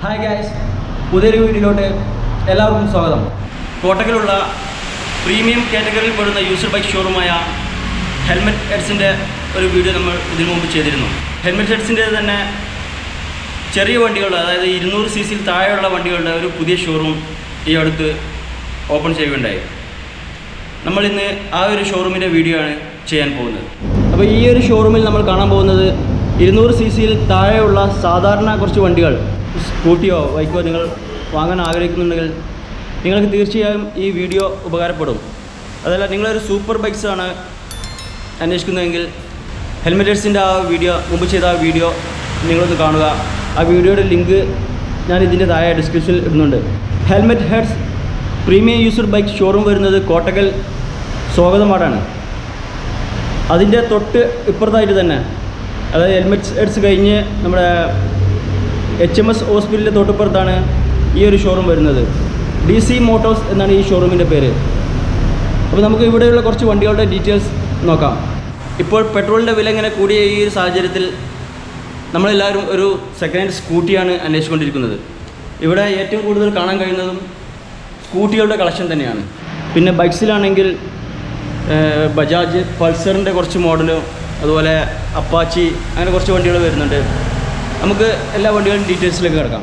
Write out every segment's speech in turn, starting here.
Hi guys പുതിയൊരു വീഡിയോയിലോട്ട് എല്ലാവർക്കും സ്വാഗതം കോട്ടക്കലുള്ള പ്രീമിയം കാറ്റഗറിയിൽ പെടുന്ന യൂസർ ബൈക്ക് ഷോറൂമായ ഹെൽമെറ്റ് ഹെഡ്സിൻ്റെ ഒരു വീഡിയോ നമ്മൾ ഇതിനു മുമ്പ് ചെയ്തിരുന്നു ഹെൽമെറ്റ് ഹെഡ്സിൻ്റെ തന്നെ ചെറിയ വണ്ടികളുടെ അതായത് ഇരുന്നൂറ് സി സിയിൽ താഴെയുള്ള വണ്ടികളുടെ ഒരു പുതിയ ഷോറൂം ഈ അടുത്ത് ഓപ്പൺ ചെയ്യുകയുണ്ടായി നമ്മൾ ഇന്ന് ആ ഒരു ഷോറൂമിൻ്റെ വീഡിയോ ആണ് ചെയ്യാൻ പോകുന്നത് അപ്പോൾ ഈ ഒരു ഷോറൂമിൽ നമ്മൾ കാണാൻ പോകുന്നത് ഇരുന്നൂറ് സി സിയിൽ താഴെയുള്ള സാധാരണ കുറച്ച് വണ്ടികൾ സ്കൂട്ടിയോ ബൈക്കോ നിങ്ങൾ വാങ്ങാൻ ആഗ്രഹിക്കുന്നുണ്ടെങ്കിൽ നിങ്ങൾക്ക് തീർച്ചയായും ഈ വീഡിയോ ഉപകാരപ്പെടും അതല്ല നിങ്ങളൊരു സൂപ്പർ ബൈക്സ് ആണ് അന്വേഷിക്കുന്നതെങ്കിൽ ഹെൽമെറ്റേഴ്സിൻ്റെ ആ വീഡിയോ മുമ്പ് ചെയ്ത ആ വീഡിയോ നിങ്ങളൊന്ന് കാണുക ആ വീഡിയോയുടെ ലിങ്ക് ഞാൻ ഇതിൻ്റെ താഴെ ഡിസ്ക്രിപ്ഷനിൽ ഇടുന്നുണ്ട് helmet heads premium used bike showroom വരുന്നത് കോട്ടക്കൽ സ്വാഗതമാടാണ് അതിൻ്റെ തൊട്ട് ഇപ്പുറത്തായിട്ട് തന്നെ അതായത് ഹെൽമെറ്റ് ഹെഡ്സ് കഴിഞ്ഞ് നമ്മുടെ എച്ച് എം എസ് ഹോസ്പിറ്റലിൻ്റെ തൊട്ടിപ്പുറത്താണ് ഈ ഒരു ഷോറൂം വരുന്നത് ഡി സി മോട്ടോഴ്സ് എന്നാണ് ഈ ഷോറൂമിൻ്റെ പേര് അപ്പോൾ നമുക്ക് ഇവിടെയുള്ള കുറച്ച് വണ്ടികളുടെ ഡീറ്റെയിൽസ് നോക്കാം ഇപ്പോൾ പെട്രോളിൻ്റെ വില ഇങ്ങനെ കൂടിയ ഈ ഒരു സാഹചര്യത്തിൽ നമ്മളെല്ലാവരും ഒരു സെക്കൻഡ് ഹാൻഡ് സ്കൂട്ടിയാണ് അന്വേഷിച്ചുകൊണ്ടിരിക്കുന്നത് ഇവിടെ ഏറ്റവും കൂടുതൽ കാണാൻ കഴിയുന്നതും സ്കൂട്ടികളുടെ കളക്ഷൻ തന്നെയാണ് പിന്നെ ബൈക്സിലാണെങ്കിൽ ഏഹ്, ബജാജ് പൾസറിൻ്റെ കുറച്ച് മോഡലും അതുപോലെ അപ്പാച്ചി അങ്ങനെ കുറച്ച് വണ്ടികൾ വരുന്നുണ്ട് നമുക്ക് എല്ലാ വണ്ടികളും ഡീറ്റെയിൽസിലേക്ക് കിടക്കാം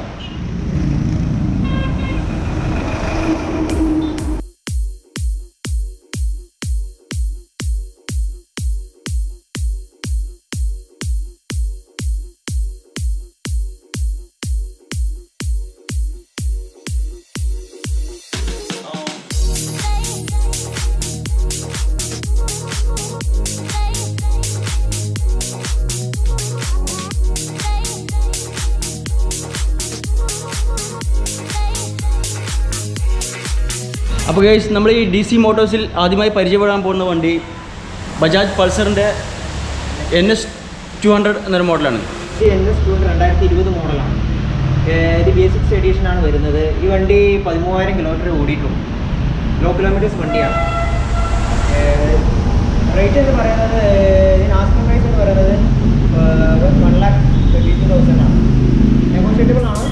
അപ്പോൾ ഗൈസ് നമ്മൾ ഈ ഡി സി മോട്ടോഴ്സിൽ ആദ്യമായി പരിചയപ്പെടാൻ പോകുന്ന വണ്ടി ബജാജ് പൾസറിൻ്റെ എൻ എസ് ടു ഹൺഡ്രഡ് എന്നൊരു മോഡലാണ് ഇത് എൻ എസ് ടു രണ്ടായിരത്തി ഇരുപത് മോഡലാണ് ഏഹ് ഇത് ബേസിക്സ് എഡീഷൻ ആണ് വരുന്നത് ഈ വണ്ടി പതിമൂവായിരം കിലോമീറ്റർ ഓടിയിട്ടുള്ളൂ ലോ കിലോമീറ്റേഴ്സ് വണ്ടിയാണ് റേറ്റ് എന്ന് പറയുന്നത് ഏഹ് ഇതിന് ആസ്കിംഗ് പ്രൈസ് എന്ന് പറയുന്നത് one lakh twenty two thousand ആണ് നെഗോഷിയബിൾ ആണ്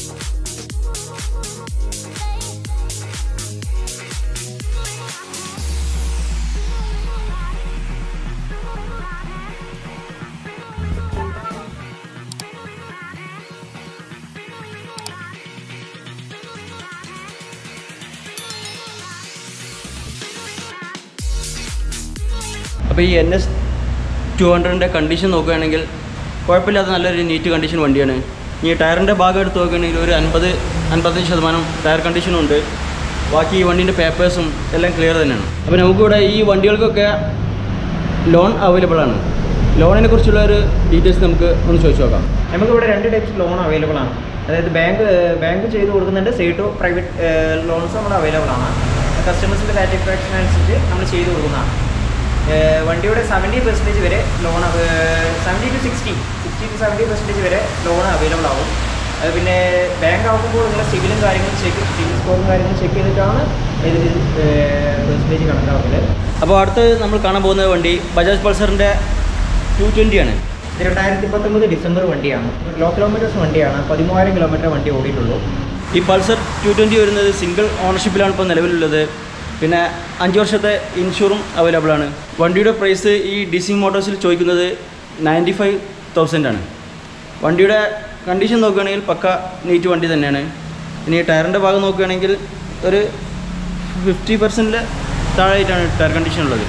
അപ്പോൾ ഈ എൻ എസ് ടു ഹൺഡ്രഡിൻ്റെ കണ്ടീഷൻ നോക്കുകയാണെങ്കിൽ കുഴപ്പമില്ലാത്ത നല്ലൊരു നീറ്റ് കണ്ടീഷൻ വണ്ടിയാണ് ഈ ടയറിൻ്റെ ഭാഗം എടുത്ത് നോക്കുകയാണെങ്കിൽ ഒരു അൻപത് അൻപത്തഞ്ച് ശതമാനം ടയർ കണ്ടീഷനും ഉണ്ട് ബാക്കി ഈ വണ്ടീൻ്റെ പേപ്പേഴ്സും എല്ലാം ക്ലിയർ തന്നെയാണ് അപ്പോൾ നമുക്കിവിടെ ഈ വണ്ടികൾക്കൊക്കെ ലോൺ അവൈലബിൾ ആണ് ലോണിനെ കുറിച്ചുള്ള ഒരു ഡീറ്റെയിൽസ് നമുക്ക് ഒന്ന് ചോദിച്ചു നോക്കാം നമുക്കിവിടെ രണ്ട് ടൈപ്സ് ലോൺ അവൈലബിൾ ആണ് അതായത് ബാങ്ക് ബാങ്ക് ചെയ്ത് കൊടുക്കുന്നുണ്ട് സൈറ്റോ പ്രൈവറ്റ് ലോൺസ് നമ്മൾ അവൈലബിൾ ആണ് കസ്റ്റമേഴ്സിൻ്റെ സാറ്റിസ്ഫാക്ഷൻ അനുസരിച്ച് നമ്മൾ ചെയ്ത് കൊടുക്കുന്നതാണ് ഏഹ് വണ്ടിയുടെ സെവൻറ്റി പെർസെൻറ്റേജ് വരെ loan seventy to sixty sixty to seventy percentage വരെ ലോൺ അവൈലബിൾ ആവും അത് പിന്നെ ബാങ്ക് ആകുമ്പോൾ നിങ്ങളുടെ സിവിലും കാര്യങ്ങളും ചെക്ക് സിവിൽ സ്കോറും കാര്യങ്ങളും ചെക്ക് ചെയ്തിട്ടാണ് ഇതിൽ പെർസെൻറ്റേജ് കണക്കാക്കൽ അപ്പോൾ അടുത്ത് നമ്മൾ കാണാൻ പോകുന്ന വണ്ടി ബജാജ് പൾസറിൻ്റെ ടു ട്വൻറ്റി ആണ് ഇത് രണ്ടായിരത്തി പത്തൊമ്പത് ഡിസംബർ വണ്ടിയാണ് ലോ കിലോമീറ്റേഴ്സ് വണ്ടിയാണ് പതിമൂവായിരം കിലോമീറ്റർ വണ്ടി ഓടിയിട്ടുള്ളൂ ഈ പൾസർ ടു ട്വൻറ്റി വരുന്നത് സിംഗിൾ ഓണർഷിപ്പിലാണ് ഇപ്പോൾ നിലവിലുള്ളത് പിന്നെ അഞ്ച് വർഷത്തെ ഇൻഷുറും അവൈലബിൾ ആണ് വണ്ടിയുടെ പ്രൈസ് ഈ ഡിസി മോട്ടോഴ്സിൽ ചോദിക്കുന്നത് നയൻറ്റി ഫൈവ് തൗസൻഡ് ആണ് വണ്ടിയുടെ കണ്ടീഷൻ നോക്കുകയാണെങ്കിൽ പക്ക നീറ്റ് വണ്ടി തന്നെയാണ് ഇനി ടയറിൻ്റെ ഭാഗം നോക്കുകയാണെങ്കിൽ ഒരു ഫിഫ്റ്റി പെർസെൻറ്റിൽ താഴെയായിട്ടാണ് ടയർ കണ്ടീഷൻ ഉള്ളത്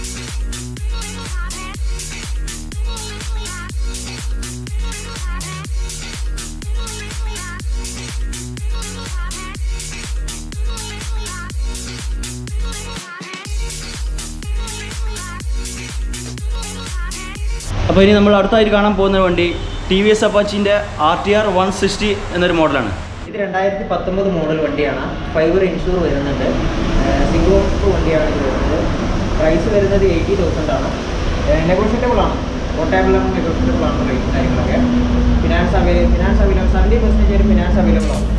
അപ്പോൾ ഇനി നമ്മൾ അടുത്തായിട്ട് കാണാൻ പോകുന്ന വണ്ടി ടി വി എസ് അപ്പാച്ചിൻ്റെ R T R one sixty എന്നൊരു മോഡലാണ് ഇത് രണ്ടായിരത്തി പത്തൊമ്പത് മോഡൽ വണ്ടിയാണ് ഫൈബർ ഇൻഷൂർ വരുന്നുണ്ട് സിംഗിൾ ഓഫ് വണ്ടിയാണ് ഇത് വരുന്നത് പ്രൈസ് വരുന്നത് എയ്റ്റി തൗസൻഡ് ആണ് നെഗോഷിയബിൾ ആണ് പോർട്ടബിൾ ആണ് നെഗോഷിയബിൾ ആണ് റേറ്റ് കാര്യങ്ങളൊക്കെ finance available finance available seventy percentage വരെ ഫിനാൻസ് അവൈലബിൾ ആണ്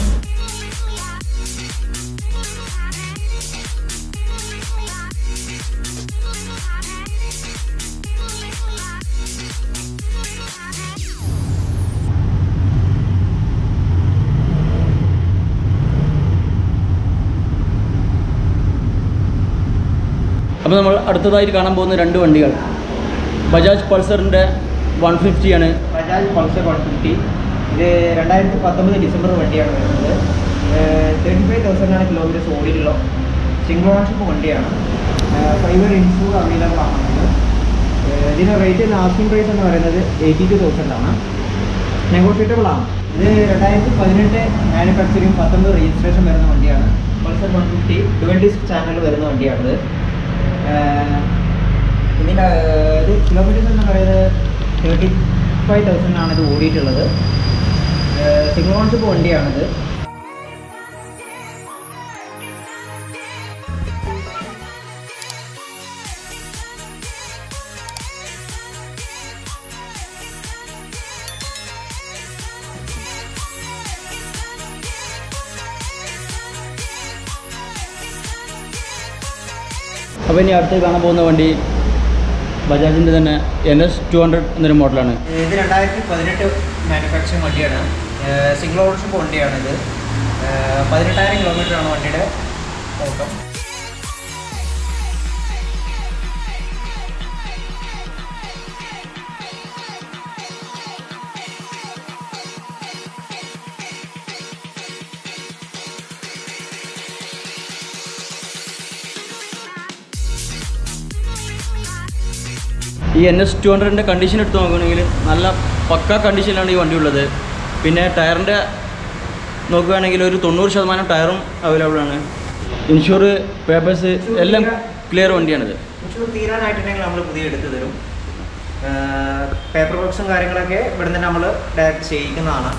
അപ്പോൾ നമ്മൾ അടുത്തതായിട്ട് കാണാൻ പോകുന്ന രണ്ട് വണ്ടികൾ ബജാജ് പൾസറിൻ്റെ വൺ ഫിഫ്റ്റിയാണ് ബജാജ് പൾസർ വൺ ഫിഫ്റ്റി ഇത് രണ്ടായിരത്തി പത്തൊമ്പത് ഡിസംബർ വണ്ടിയാണ് വരുന്നത് തേർട്ടി ഫൈവ് തൗസൻഡാണ് കിലോമീറ്റേഴ്സ് ഓടിയിട്ടുള്ള സിംഗിൾ ഓണർഷിപ്പ് വണ്ടിയാണ് ഫൈവ് ഇയർ ഇൻഷൂർ അവൈലബിൾ ആണ് നമുക്ക് ഏഹ് ഇതിൻ്റെ റേറ്റ് ആസ്കിംഗ് പ്രൈസ് എന്ന് പറയുന്നത് എയ്റ്റി ടു തൗസൻഡ് ആണ് നെഗോഷിയേറ്റബിൾ ആണ് ഇത് രണ്ടായിരത്തി പതിനെട്ട് മാനുഫാക്ചറിങ് പത്തൊമ്പത് രജിസ്ട്രേഷൻ വരുന്ന വണ്ടിയാണ് Pulsar one fifty dual disc channel വരുന്ന വണ്ടിയാണിത് ഏഹ് ഇതിൻ്റെ ഏഹ് ഇത് കിലോമീറ്റേഴ്സ് എന്ന് പറയുന്നത് തേർട്ടി ഫൈവ് തൗസൻഡ് ആണ് ഇത് ഓടിയിട്ടുള്ളത് സിംഗിൾ ഓൺഷിപ്പ് വണ്ടിയാണിത് അപ്പോൾ ഇനി അടുത്ത് കാണാൻ പോകുന്ന വണ്ടി ബജാജിൻ്റെ തന്നെ എൻ എസ് ടു ഹൺഡ്രഡ് എന്നൊരു മോഡലാണ് ഇത് രണ്ടായിരത്തി പതിനെട്ട് മാനുഫാക്ചറിങ് വണ്ടിയാണ് സിംഗിൾ ഓണർഷിപ്പ് വണ്ടിയാണിത് ഏഹ് പതിനെട്ടായിരം കിലോമീറ്റർ ആണ് വണ്ടിയുടെ ഓട്ടം ഈ എൻ എസ് ടു ഹൺഡ്രഡിൻ്റെ കണ്ടീഷൻ എടുത്ത് നോക്കുകയാണെങ്കിൽ നല്ല പക്ക കണ്ടീഷനിലാണ് ഈ വണ്ടി ഉള്ളത് പിന്നെ ടയറിൻ്റെ നോക്കുകയാണെങ്കിൽ ഒരു തൊണ്ണൂറ് ശതമാനം ടയറും അവൈലബിൾ ആണ് ഇൻഷുർ പേപ്പേഴ്സ് എല്ലാം ക്ലിയർ വണ്ടിയാണിത് ഇൻഷൂർ തീരാനായിട്ടുണ്ടെങ്കിൽ നമ്മൾ പുതിയ എടുത്തു തരും പേപ്പർ വർക്ക്സും കാര്യങ്ങളൊക്കെ ഇവിടെ തന്നെ നമ്മൾ ഡയറക്റ്റ് ചെയ്യിക്കുന്നതാണ്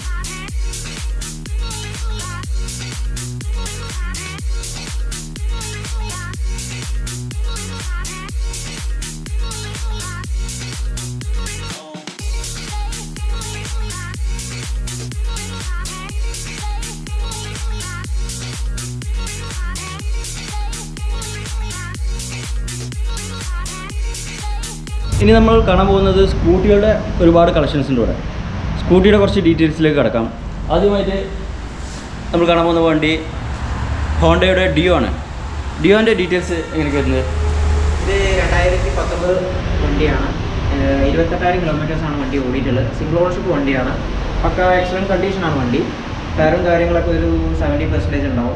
ഇനി നമ്മൾ കാണാൻ പോകുന്നത് സ്കൂട്ടികളുടെ ഒരുപാട് കളക്ഷൻസ് ഉണ്ട് ഇവിടെ സ്കൂട്ടിയുടെ കുറച്ച് ഡീറ്റെയിൽസിലേക്ക് കിടക്കാം ആദ്യമായിട്ട് നമ്മൾ കാണാൻ പോകുന്ന വണ്ടി ഹോണ്ടയുടെ ഡിയോ ആണ് ഡിയോൻ്റെ ഡീറ്റെയിൽസ് എങ്ങനെയൊക്കെ വരുന്നത് ഇത് രണ്ടായിരത്തി പത്തൊമ്പത് വണ്ടിയാണ് ഏഹ് ഇരുപത്തെട്ടായിരം കിലോമീറ്റേഴ്സ് ആണ് വണ്ടി ഓടിയിട്ടുള്ളത് സിംഗിൾ ഓണർഷിപ്പ് വണ്ടിയാണ് പക്ക എക്സലൻറ്റ് കണ്ടീഷനാണ് വണ്ടി ടയറും കാര്യങ്ങളൊക്കെ ഒരു സെവൻറ്റി പെർസെൻറ്റേജ് ഉണ്ടാവും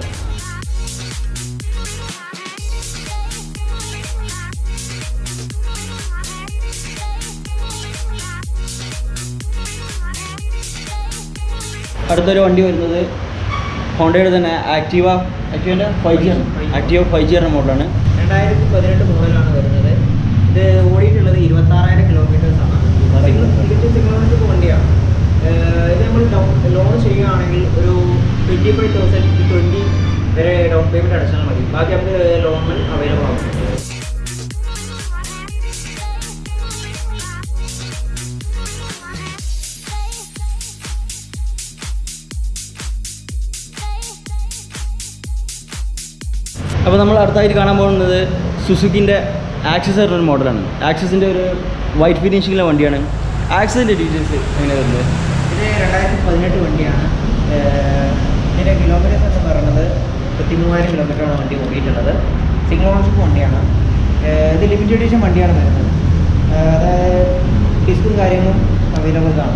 അടുത്തൊരു വണ്ടി വരുന്നത് ഹോണ്ടയുടെ തന്നെ ആക്റ്റീവ ആക്റ്റീവൻ്റെ ഫൈവ് ജി ആണ് ആക്റ്റീവ ഫൈവ് ജി എന്ന മോഡലാണ് രണ്ടായിരത്തി പതിനെട്ട് മോഡലാണ് വരുന്നത് ഇത് ഓടിയിട്ടുള്ളത് ഇരുപത്താറായിരം കിലോമീറ്റേഴ്സ് ആണ് തികച്ചും സിംഗിൾ ഓണർഷിപ്പ് വണ്ടിയാണ് ഏഹ് ഇത് നമ്മൾ ലോൺ ചെയ്യുകയാണെങ്കിൽ ഒരു ട്വൻറ്റി ഫൈവ് തൗസൻഡ് ട്വൻറ്റി വരെ ഡൗൺ പേയ്മെൻറ്റ് അടച്ചാൽ മതി ബാക്കി നമുക്ക് ലോൺ അവൈലബിൾ ആവും അപ്പോൾ നമ്മൾ അടുത്തായിട്ട് കാണാൻ പോകുന്നത് സുസുക്കിൻ്റെ ആക്സസ് ഒരു മോഡലാണ് ആക്സസിൻ്റെ ഒരു വൈറ്റ് ഫിനിഷിങ്ങിലെ വണ്ടിയാണ് ആക്സസിൻ്റെ ഡീറ്റെയിൽസ് എങ്ങനെ വരുന്നത് ഇത് രണ്ടായിരത്തി പതിനെട്ട് വണ്ടിയാണ് ഏഹ് ഇതിൻ്റെ കിലോമീറ്റേഴ്സ് എന്ന് പറയുന്നത് മുപ്പത്തി മൂവായിരം കിലോമീറ്ററാണ് വണ്ടി ഓടിയിട്ടുള്ളത് സിംഗിൾ ഓണർഷിപ്പ് വണ്ടിയാണ് ഏഹ് ഇത് ലിമിറ്റഡ് എഡിഷൻ വണ്ടിയാണ് വരുന്നത് ഏഹ് അതായത് ഡിസ്കും കാര്യങ്ങളും അവൈലബിൾ ആണ്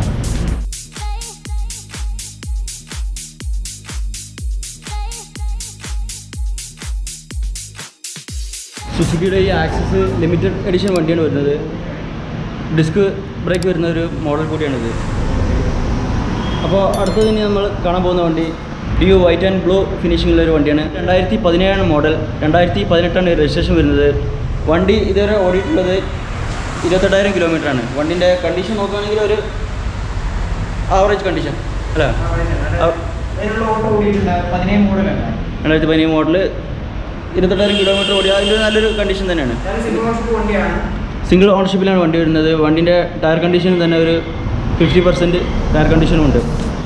സുസുക്കിയുടെ ഈ ആക്സസ് ലിമിറ്റഡ് എഡിഷൻ വണ്ടിയാണ് വരുന്നത് ഡിസ്ക് ബ്രേക്ക് വരുന്ന ഒരു മോഡൽ കൂടിയാണിത് അപ്പോൾ അടുത്തത് ഇനി നമ്മൾ കാണാൻ പോകുന്ന വണ്ടി D U white and blue ഫിനിഷിംഗുള്ള ഒരു വണ്ടിയാണ് രണ്ടായിരത്തി പതിനേഴാണ് മോഡൽ രണ്ടായിരത്തി പതിനെട്ടാണ് രജിസ്ട്രേഷൻ വരുന്നത് വണ്ടി ഇതുവരെ ഓടിയിട്ടുള്ളത് ഇരുപത്തെട്ടായിരം കിലോമീറ്റർ ആണ് വണ്ടിൻ്റെ കണ്ടീഷൻ നോക്കുകയാണെങ്കിൽ ഒരു ആവറേജ് കണ്ടീഷൻ അല്ലേ അവ- അതിനുള്ള ഓട്ടോ ഓടിയിട്ടുണ്ട് പതിനേഴ് മോഡലല്ല രണ്ടായിരത്തി പതിനേഴ് മോഡൽ ഇരുപത്തെട്ടായിരം കിലോമീറ്റർ ഓടി അതിൻ്റെ നല്ലൊരു കണ്ടീഷൻ തന്നെയാണ് സിംഗിൾ ഓണർഷിപ്പ് വണ്ടിയാണ് സിംഗിൾ ഓണർഷിപ്പിലാണ് വണ്ടി വരുന്നത് വണ്ടിൻ്റെ ടയർ കണ്ടീഷനും തന്നെ ഒരു ഫിഫ്റ്റി പെർസെൻറ്റ് ടയർ കണ്ടീഷനും ഉണ്ട്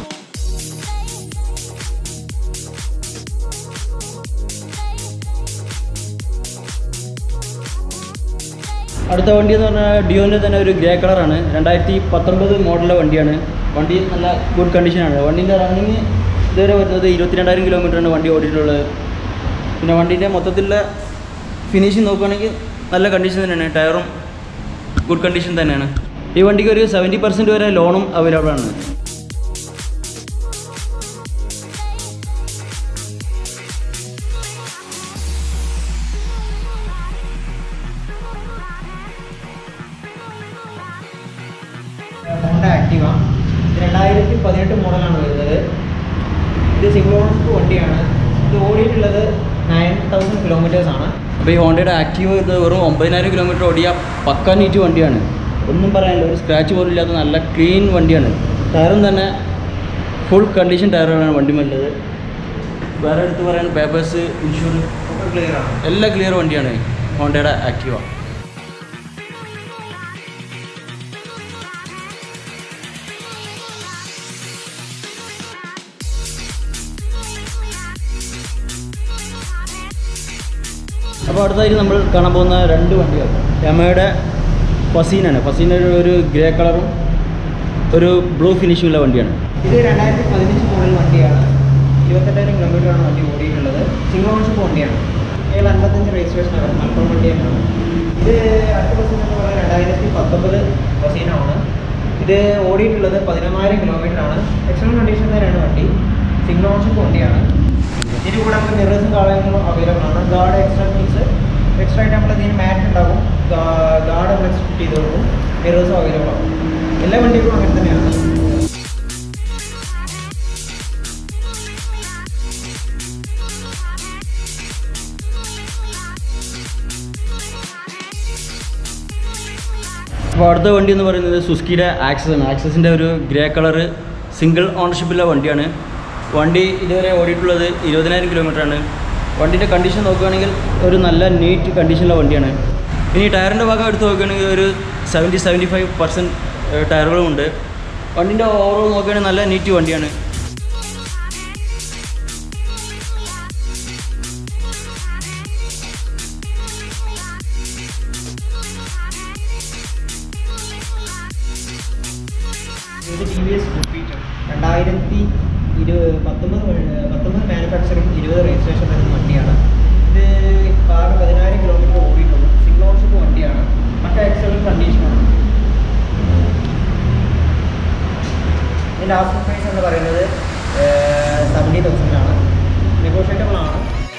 അടുത്ത വണ്ടി എന്ന് പറഞ്ഞാൽ ഡിയോൻ്റെ തന്നെ ഒരു ഗ്രേ കളറാണ് രണ്ടായിരത്തി പത്തൊമ്പത് മോഡലിലെ വണ്ടിയാണ് വണ്ടി നല്ല ഗുഡ് കണ്ടീഷനാണ് വണ്ടീൻ്റെ റണ്ണിങ് ഇതുവരെ വരുന്നത് ഇരുപത്തിരണ്ടായിരം കിലോമീറ്ററാണ് വണ്ടി ഓടിയിട്ടുള്ളത് പിന്നെ വണ്ടീൻ്റെ മൊത്തത്തിലുള്ള ഫിനിഷിങ് നോക്കുകയാണെങ്കിൽ നല്ല കണ്ടീഷൻ തന്നെയാണ് ടയറും ഗുഡ് കണ്ടീഷൻ തന്നെയാണ് ഈ വണ്ടിക്ക് ഒരു സെവൻറ്റി പെർസെൻറ്റ് വരെ ലോണും അവൈലബിൾ ആണ് ഹോണ്ട ആക്റ്റീവ ഇത് രണ്ടായിരത്തി പതിനെട്ട് മോഡലാണ് വരുന്നത് ഇത് സിംഗിൾ ഓണർഷിപ്പ് വണ്ടിയാണ് ഇത് ഓടിയിട്ടുള്ളത് നയൻ തൗസൻഡ് കിലോമീറ്റേഴ്സ് ആണ് അപ്പോൾ ഈ ഹോണ്ടയുടെ ആക്റ്റീവ് വരുന്നത് വെറും ഒമ്പതിനായിരം കിലോമീറ്റർ ഓടിയ പക്ക നീറ്റ് വണ്ടിയാണ് ഒന്നും പറയാനില്ല ഒരു സ്ക്രാച്ച് പോലും ഇല്ലാത്ത നല്ല ക്ലീൻ വണ്ടിയാണ് ടയറും തന്നെ ഫുൾ കണ്ടീഷൻ ടയറുകളാണ് വണ്ടിമല്ലത് വേറെ എടുത്ത് പറയാൻ പേപ്പേഴ്സ് ഇൻഷുറൻസ് ക്ലിയർ ആണ് എല്ലാം ക്ലിയർ വണ്ടിയാണ് ഹോണ്ടയുടെ ആക്റ്റീവ അപ്പോൾ അടുത്തായിട്ട് നമ്മൾ കാണാൻ പോകുന്ന രണ്ട് വണ്ടികൾ യമയുടെ ഫസീനാണ് ഫസീന ഒരു- ഒരു ഗ്രേ കളറും ഒരു ബ്ലൂ ഫിനിഷിംഗുള്ള വണ്ടിയാണ് ഇത് രണ്ടായിരത്തി പതിനഞ്ച് മോഡൽ വണ്ടിയാണ് ഇരുപത്തെട്ടായിരം കിലോമീറ്ററാണ് വണ്ടി ഓടിയിട്ടുള്ളത് സിംഗിൾ ഓണർഷിപ്പ് വണ്ടിയാണ് ഏഴ് അൻപത്തഞ്ച് രജിസ്ട്രേഷൻ ആണ് മലപ്പുറം വണ്ടി തന്നെയാണ് ഇത് അടുത്ത ബസ് എന്ന് പറയുന്നത് രണ്ടായിരത്തി പത്തൊമ്പത് ബസീനാണ് ഇത് ഓടിയിട്ടുള്ളത് പതിനൊന്നായിരം കിലോമീറ്റർ ആണ് എക്സലന്റ് കണ്ടീഷൻ തന്നെയാണ് വണ്ടി സിംഗിൾ ഓണർഷിപ്പ് വണ്ടിയാണ് ഇതിന് കൂടെ നമുക്ക് മിറേഴ്സും കാര്യങ്ങളും അവൈലബിൾ ആണ് ഗാർഡ് എക്സ്ട്രാ മീൻസ് എക്സ്ട്രാ ആയിട്ട് നമ്മൾ ഇതിന് മാറ്റ് ഉണ്ടാകും ഗാർഡ് നമ്മൾ ഫിറ്റ് ചെയ്ത് കൊടുക്കും മിറേഴ്സും അവൈലബിൾ ആകും എല്ലാ വണ്ടികളും അങ്ങനെ തന്നെയാണ് അപ്പോൾ അടുത്ത വണ്ടി എന്ന് പറയുന്നത് സുസ്കിയുടെ ആക്സസ് ആണ് ആക്സസിൻ്റെ ഒരു ഗ്രേ കളറ് സിംഗിൾ ഓണർഷിപ്പുള്ള വണ്ടിയാണ് വണ്ടി ഇതുവരെ ഓടിയിട്ടുള്ളത് ഇരുപതിനായിരം കിലോമീറ്റർ ആണ് വണ്ടിൻ്റെ കണ്ടീഷൻ നോക്കുകയാണെങ്കിൽ ഒരു നല്ല നീറ്റ് കണ്ടീഷനുള്ള വണ്ടിയാണ് ഇനി ടയറിൻ്റെ ഭാഗം എടുത്ത് നോക്കുകയാണെങ്കിൽ ഒരു സെവൻറ്റി സെവൻറ്റി ഫൈവ് പെർസെൻറ്റ് ടയറുകളും ഉണ്ട് വണ്ടിൻ്റെ ഓവറോൾ നോക്കുകയാണെങ്കിൽ നല്ല നീറ്റ് വണ്ടിയാണ് ഇത് ടി വി എസ് ജുപ്പിറ്റർ രണ്ടായിരത്തി ഇരു പത്തൊമ്പത് വ- പത്തൊമ്പത് മാനുഫാക്ചറിങ് ഇരുപത് രജിസ്ട്രേഷൻ വരുന്ന വണ്ടിയാണ് ഇത് ആകെ പതിനായിരം കിലോമീറ്റർ ഓടിയിട്ടുള്ളൂ സിംഗിൾ ഓൺഷിപ്പ് വണ്ടിയാണ് മറ്റേ എക്സലന്റ് കണ്ടീഷനാണ് ഇതിൻ്റെ ആസ്ക് പ്രൈസ് എന്ന് പറയുന്നത് സെവൻറ്റി തൗസൻഡ് ആണ് നെഗോഷിയേറ്റബിൾ ആണ്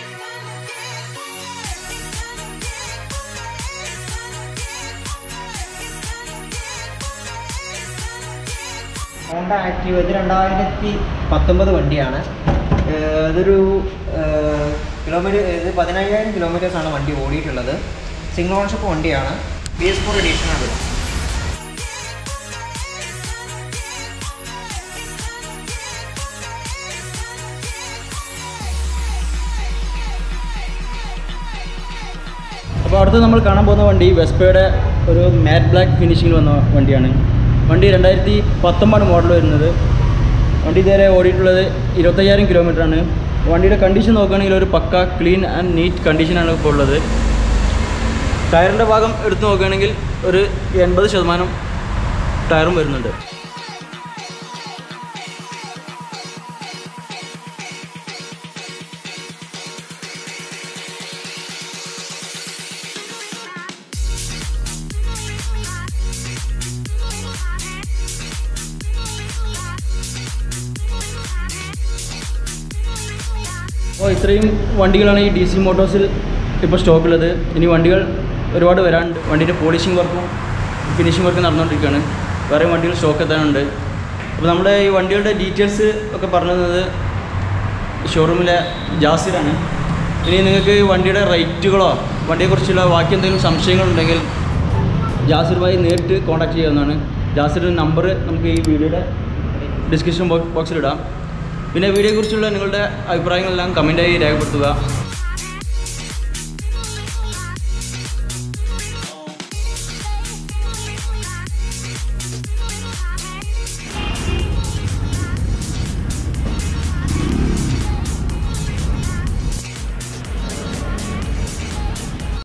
ഹോണ്ട ആക്റ്റീവ് ഇത് രണ്ടായിരത്തി പത്തൊമ്പത് വണ്ടിയാണ് ഏഹ് ഇതൊരു കിലോമീറ്റർ ഇത് പതിനയ്യായിരം കിലോമീറ്റേഴ്സ് ആണ് വണ്ടി ഓടിയിട്ടുള്ളത് സിംഗിൾ ഓൺഷിപ്പ് വണ്ടിയാണ് ബി എസ് ഫോർ എഡീഷൻ ആണ് ഇത്. അപ്പോൾ അടുത്ത് നമ്മൾ കാണാൻ പോകുന്ന വണ്ടി വെസ്പയുടെ ഒരു മാറ്റ് ബ്ലാക്ക് ഫിനിഷിങ്ങിൽ വന്ന വണ്ടിയാണ് വണ്ടി രണ്ടായിരത്തി പത്തൊമ്പത് മോഡൽ വരുന്നത് വണ്ടി ഇതുവരെ ഓടിയിട്ടുള്ളത് ഇരുപത്തയ്യായിരം കിലോമീറ്റർ ആണ് വണ്ടിയുടെ കണ്ടീഷൻ നോക്കുകയാണെങ്കിൽ ഒരു പക്ക ക്ലീൻ ആൻഡ് നീറ്റ് കണ്ടീഷനാണ് ഇപ്പോൾ ഉള്ളത് ടയറിൻ്റെ ഭാഗം എടുത്ത് നോക്കുകയാണെങ്കിൽ ഒരു എൺപത് ശതമാനം ടയറും വരുന്നുണ്ട് അപ്പോൾ ഇത്രയും വണ്ടികളാണ് ഈ ഡി സി മോട്ടോഴ്സിൽ ഇപ്പോൾ സ്റ്റോക്കുള്ളത് ഇനി വണ്ടികൾ ഒരുപാട് വരാനുണ്ട് വണ്ടീൻ്റെ പോളിഷിംഗ് വർക്കും ഫിനിഷിംഗ് വർക്കും നടന്നുകൊണ്ടിരിക്കുകയാണ് വേറെ വണ്ടികൾ സ്റ്റോക്ക് എത്താനുണ്ട് അപ്പോൾ നമ്മുടെ ഈ വണ്ടികളുടെ ഡീറ്റെയിൽസ് ഒക്കെ പറഞ്ഞു തന്നത് ഷോറൂമിലെ ജാസിറാണ് ഇനി നിങ്ങൾക്ക് ഈ വണ്ടിയുടെ റേറ്റുകളോ വണ്ടിയെക്കുറിച്ചുള്ള ബാക്കി എന്തെങ്കിലും സംശയങ്ങളുണ്ടെങ്കിൽ ജാസിറുമായി നേരിട്ട് കോൺടാക്ട് ചെയ്യാവുന്നതാണ് ജാസിറിൻ്റെ നമ്പർ നമുക്ക് ഈ വീഡിയോയുടെ ഡിസ്ക്രിപ്ഷൻ ബോക്സിലിടാം പിന്നെ വീഡിയോയെക്കുറിച്ചുള്ള നിങ്ങളുടെ അഭിപ്രായങ്ങളെല്ലാം കമൻറ്റായി രേഖപ്പെടുത്തുക